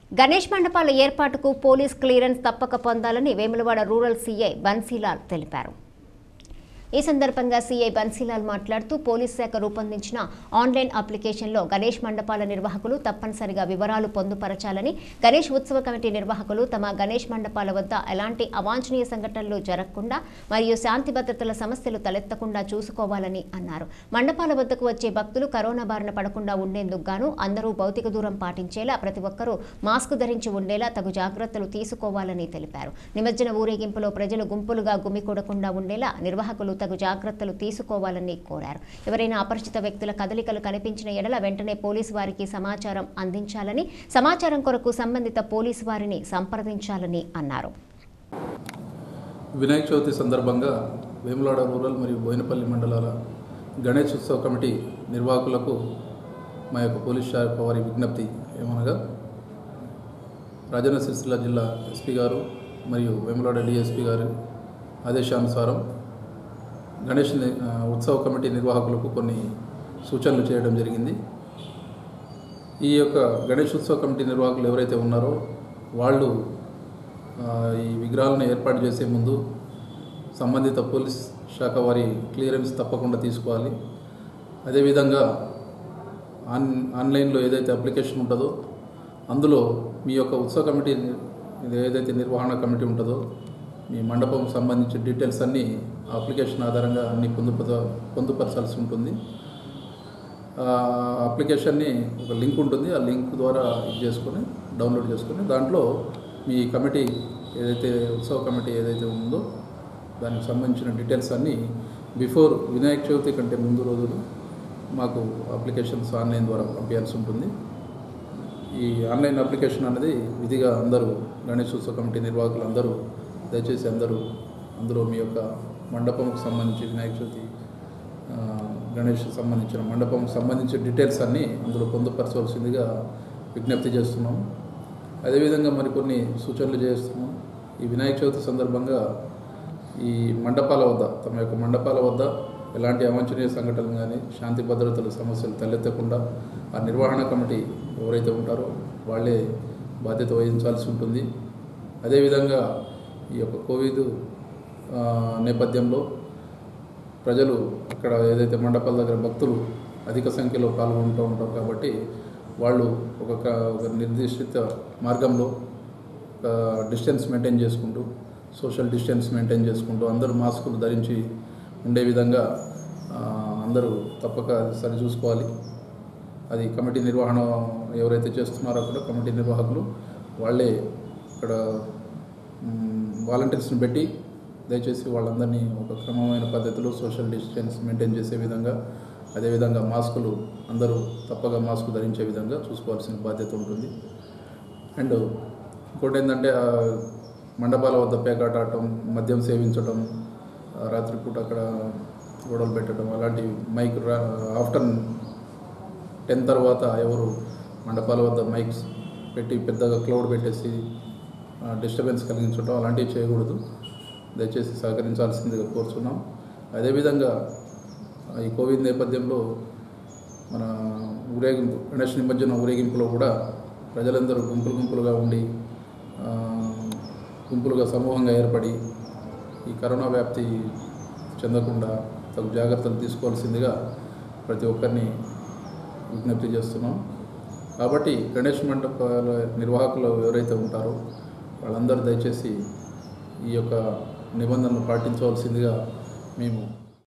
గణేష్ మండపాల ఏర్పాటుకు police clearance తప్పక పొందాలని వేములవాడ రూరల్ సీఐ బన్సీలాల్ తెలిపారు ఈ సందర్భంగా సీఐ బన్సీలాల్ మాట్లాడుతూ పోలీస్ శాఖ రూపొందించిన ఆన్లైన్ అప్లికేషన్లో గణేష్ మండపాల నిర్వాహకులు తప్పనిసరిగా వివరాలు పొందుపరచాలని గణేష్ ఉత్సవ కమిటీ నిర్వాహకులు తమ గణేష్ మండపాల వద్ద ఎలాంటి అవాంఛనీయ సంఘటనలు జరగకుండా మరియు శాంతి భద్రతల సమస్యలు తలెత్తకుండా చూసుకోవాలని అన్నారు మండపాల వద్దకు వచ్చే భక్తులు కరోనా బారిన పడకుండా ఉండేందుకు గాను అందరూ భౌతిక దూరం పాటించేలా ప్రతి ఒక్కరూ మాస్క్ ధరించి ఉండేలా తగు జాగ్రత్తలు తీసుకోవాలని తెలిపారు నిమజ్జన ఊరేగింపులో ప్రజలు గుంపులుగా గుమికూడకుండా ఉండేలా నిర్వాహకులు తగు జాగ్రత్తలు తీసుకోవాలని కోరారు ఎవరైనా అపరిచిత వ్యక్తుల కదలికలు కనిపించిన ఎడల వెంటనే పోలీసు వారికి సమాచారం అందించాలని సమాచారం కొరకు సంబంధిత పోలీసు వారిని సంప్రదించాలని అన్నారు వినాయక చవితి సందర్భంగా వేములాడ రూరల్ మరియు బోయినపల్లి మండలాల గణేష్ ఉత్సవ కమిటీ నిర్వాహకులకు మా యొక్క పోలీస్ శాఖ వారి విజ్ఞప్తి ఏమనగా రాజన్న సిరిసిల్ల జిల్లా ఎస్పీ గారు మరియు వేములాడ డిఎస్పీ గారి ఆదేశానుసారం గణేష్ ని- ఆ, ఉత్సవ కమిటీ నిర్వాహకులకు కొన్ని సూచనలు చేయడం జరిగింది ఈ యొక్క గణేష్ ఉత్సవ కమిటీ నిర్వాహకులు ఎవరైతే ఉన్నారో వాళ్ళు ఆ, ఈ విగ్రహాలను ఏర్పాటు చేసే ముందు సంబంధిత పోలీస్ శాఖ వారి క్లియరెన్స్ తప్పకుండా తీసుకోవాలి అదేవిధంగా ఆన్ ఆన్లైన్లో ఏదైతే అప్లికేషన్ ఉంటుందో అందులో మీ యొక్క ఉత్సవ కమిటీ ఇది ఏదైతే నిర్వహణ కమిటీ ఉంటుందో మీ మండపం సంబంధించిన డీటెయిల్స్ అన్నీ ఆ అప్లికేషన్ ఆధారంగా అన్ని పొందుపర పొందుపరచాల్సి ఉంటుంది ఆ అప్లికేషన్ని ఒక లింక్ ఉంటుంది ఆ లింక్ ద్వారా ఇది చేసుకొని డౌన్లోడ్ చేసుకొని దాంట్లో మీ కమిటీ ఏదైతే ఉత్సవ కమిటీ ఏదైతే ఉందో దానికి సంబంధించిన డీటెయిల్స్ అన్నీ బిఫోర్ వినాయక చవితి కంటే ముందు రోజులు మాకు అప్లికేషన్స్ ఆన్లైన్ ద్వారా పంపించాల్సి ఉంటుంది ఈ ఆన్లైన్ అప్లికేషన్ అనేది విధిగా అందరూ గణేష్ ఉత్సవ కమిటీ నిర్వాహకులు అందరూ దయచేసి అందరూ అందులో మీ యొక్క మండపంకు సంబంధించి వినాయక చవితి ఆ, గణేష్ సంబంధించిన మండపంకు సంబంధించిన డీటెయిల్స్ అన్నీ అందులో పొందుపరచవలసిందిగా విజ్ఞప్తి చేస్తున్నాం అదేవిధంగా మరికొన్ని సూచనలు చేస్తున్నాం ఈ వినాయక చవితి సందర్భంగా ఈ మండపాల వద్ద తమ యొక్క మండపాల వద్ద ఎలాంటి అవాంఛనీయ సంఘటనలు కానీ శాంతి భద్రతల సమస్యలు తలెత్తకుండా ఆ నిర్వహణ కమిటీ ఎవరైతే ఉంటారో వాళ్ళే బాధ్యత వహించాల్సి ఉంటుంది అదేవిధంగా ఈ యొక్క కోవిడ్ ఆ, నేపథ్యంలో ప్రజలు అక్కడ ఏదైతే మండపాల దగ్గర భక్తులు అధిక సంఖ్యలో పాల్గొంటూ ఉంటారు కాబట్టి వాళ్ళు ఒక క- ఒక నిర్దిష్ట మార్గంలో ఒక డిస్టెన్స్ మెయింటైన్ చేసుకుంటూ సోషల్ డిస్టెన్స్ మెయింటైన్ చేసుకుంటూ అందరూ మాస్కులు ధరించి ఉండే విధంగా ఆ, అందరూ తప్పక సరి చూసుకోవాలి అది కమిటీ నిర్వహణ ఎవరైతే చేస్తున్నారో కూడా కమిటీ నిర్వాహకులు వాళ్ళే ఇక్కడ వాలంటీర్స్ని పెట్టి దయచేసి వాళ్ళందరినీ ఒక క్రమమైన పద్ధతిలో సోషల్ డిస్టెన్స్ మెయింటైన్ చేసే విధంగా అదేవిధంగా మాస్కులు అందరూ తప్పగా మాస్క్ ధరించే విధంగా చూసుకోవాల్సిన బాధ్యత ఉంటుంది అండ్ ఇంకోటి ఏంటంటే ఆ మండపాల వద్ద పేకాట ఆడటం మద్యం సేవించడం ఆ రాత్రిపూట అక్కడ గొడవలు పెట్టడం అలాంటి మైక్ రా ఆఫ్టర్ టెన్ తర్వాత ఎవరు మండపాల వద్ద మైక్స్ పెట్టి పెద్దగా క్లౌడ్ పెట్టేసి డిస్టర్బెన్స్ కలిగించడం అలాంటివి చేయకూడదు దయచేసి సహకరించాల్సిందిగా కోరుచున్నాం అదేవిధంగా ఆ, ఈ కోవిడ్ నేపథ్యంలో మన ఊరేగింపు గణేష్ నిమజ్జన ఊరేగింపులో కూడా ప్రజలందరూ గుంపులు గుంపులుగా ఉండి ఆ, గుంపులుగా సమూహంగా ఏర్పడి ఈ కరోనా వ్యాప్తి చెందకుండా తగు జాగ్రత్తలు తీసుకోవాల్సిందిగా ప్రతి ఒక్కరిని విజ్ఞప్తి చేస్తున్నాం కాబట్టి గణేష్ మండపాల నిర్వాహకులు ఎవరైతే ఉంటారో వాళ్ళందరూ దయచేసి ఈ యొక్క నిబంధనలు పాటించవలసిందిగా మేము